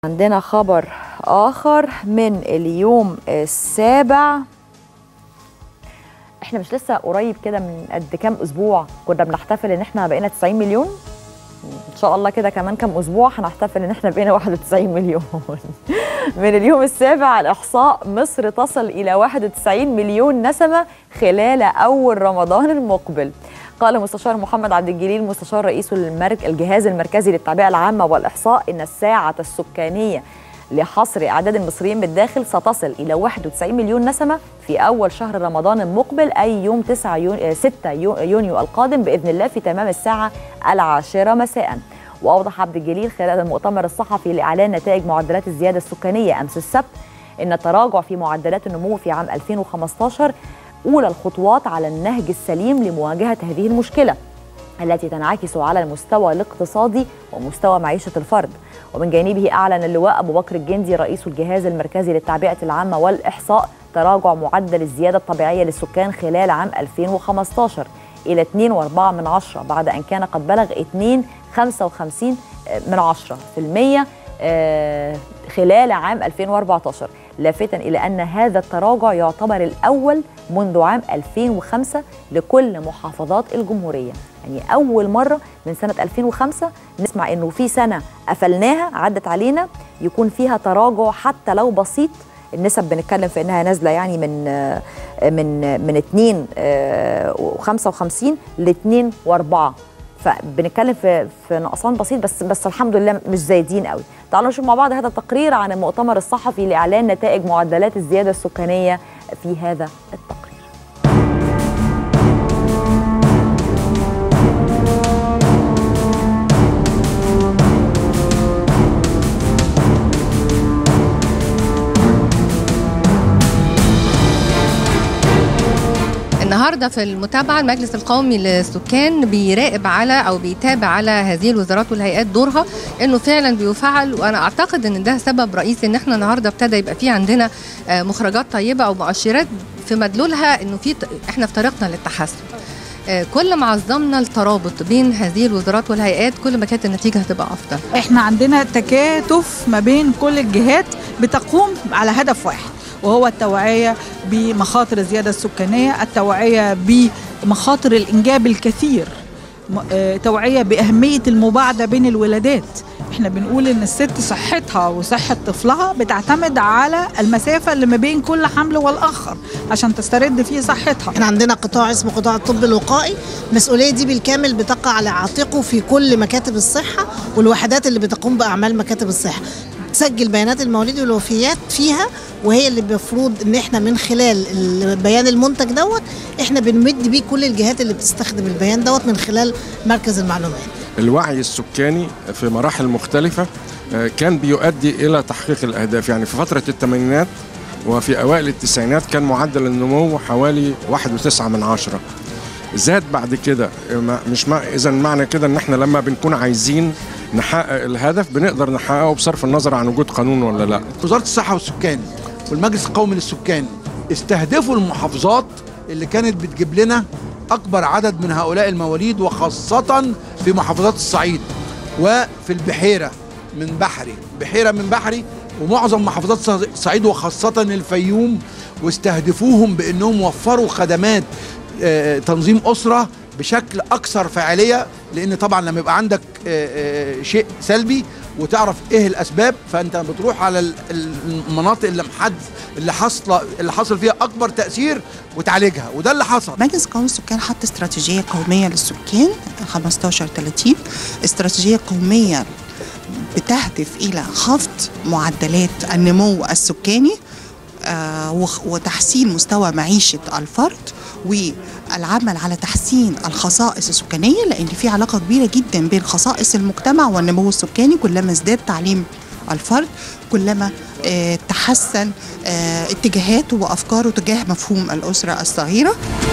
عندنا خبر آخر من اليوم السابع احنا مش لسه قريب كده من قد كام اسبوع كنا بنحتفل ان احنا بقينا 90 مليون ان شاء الله كده كمان كام اسبوع هنحتفل ان احنا بقينا 91 مليون من اليوم السابع الاحصاء مصر تصل الى 91 مليون نسمه خلال اول رمضان المقبل قال مستشار محمد عبد الجليل مستشار رئيس المرك الجهاز المركزي للتعبئه العامه والاحصاء ان الساعه السكانيه لحصر اعداد المصريين بالداخل ستصل الى 91 مليون نسمه في اول شهر رمضان المقبل اي يوم 9 يونيو 6 يونيو القادم باذن الله في تمام الساعه العاشره مساء. واوضح عبد الجليل خلال المؤتمر الصحفي لاعلان نتائج معدلات الزياده السكانيه امس السبت ان التراجع في معدلات النمو في عام 2015 اولى الخطوات على النهج السليم لمواجهه هذه المشكله التي تنعكس على المستوى الاقتصادي ومستوى معيشه الفرد. ومن جانبه اعلن اللواء ابو بكر الجندي رئيس الجهاز المركزي للتعبئه العامه والاحصاء تراجع معدل الزياده الطبيعيه للسكان خلال عام 2015 الى 2.4 من عشرة بعد ان كان قد بلغ 2.55 من عشرة في المية خلال عام 2014 لافتا الى ان هذا التراجع يعتبر الاول منذ عام 2005 لكل محافظات الجمهوريه يعني اول مره من سنه 2005 نسمع انه في سنه قفلناها عدت علينا يكون فيها تراجع حتى لو بسيط النسب بنتكلم في انها نازله يعني من من من 2 و55 ل 2 و4 فبنتكلم في في نقصان بسيط بس بس الحمد لله مش زايدين قوي تعالوا نشوف مع بعض هذا التقرير عن المؤتمر الصحفي لاعلان نتائج معدلات الزياده السكانيه في هذا التقرير النهارده في المتابعه المجلس القومي للسكان بيراقب على او بيتابع على هذه الوزارات والهيئات دورها انه فعلا بيفعل وانا اعتقد ان ده سبب رئيسي ان احنا النهارده ابتدى يبقى في عندنا مخرجات طيبه او مؤشرات في مدلولها انه في احنا في طريقنا للتحسن كل ما عظمنا الترابط بين هذه الوزارات والهيئات كل ما كانت النتيجه هتبقى افضل احنا عندنا تكاتف ما بين كل الجهات بتقوم على هدف واحد وهو التوعية بمخاطر الزيادة السكانية التوعية بمخاطر الإنجاب الكثير توعية بأهمية المباعدة بين الولادات احنا بنقول ان الست صحتها وصحة طفلها بتعتمد على المسافة اللي ما بين كل حمل والآخر عشان تسترد فيه صحتها احنا عندنا قطاع اسمه قطاع الطب الوقائي المسؤولية دي بالكامل بتقع على عاتقه في كل مكاتب الصحة والوحدات اللي بتقوم بأعمال مكاتب الصحة تسجل بيانات المواليد والوفيات فيها وهي اللي المفروض ان احنا من خلال البيان المنتج دوت احنا بنمد بيه كل الجهات اللي بتستخدم البيان دوت من خلال مركز المعلومات الوعي السكاني في مراحل مختلفة كان بيؤدي إلى تحقيق الأهداف يعني في فترة الثمانينات وفي أوائل التسعينات كان معدل النمو حوالي 1.9 من عشرة زاد بعد كده مش مع اذا معنى كده ان احنا لما بنكون عايزين نحقق الهدف بنقدر نحققه بصرف النظر عن وجود قانون ولا لا وزاره الصحه والسكان والمجلس القومي للسكان استهدفوا المحافظات اللي كانت بتجيب لنا اكبر عدد من هؤلاء المواليد وخاصه في محافظات الصعيد وفي البحيره من بحري بحيره من بحري ومعظم محافظات الصعيد وخاصه الفيوم واستهدفوهم بانهم وفروا خدمات تنظيم اسره بشكل اكثر فاعليه لان طبعا لما يبقى عندك شيء سلبي وتعرف ايه الاسباب فانت بتروح على المناطق اللي محد اللي حصل اللي حصل فيها اكبر تاثير وتعالجها وده اللي حصل مجلس قومي السكان حط استراتيجيه قوميه للسكان 15 30 استراتيجيه قوميه بتهدف الى خفض معدلات النمو السكاني آه وتحسين مستوى معيشه الفرد والعمل على تحسين الخصائص السكانيه لان في علاقه كبيره جدا بين خصائص المجتمع والنمو السكاني كلما ازداد تعليم الفرد كلما آه تحسن آه اتجاهاته وافكاره تجاه مفهوم الاسره الصغيره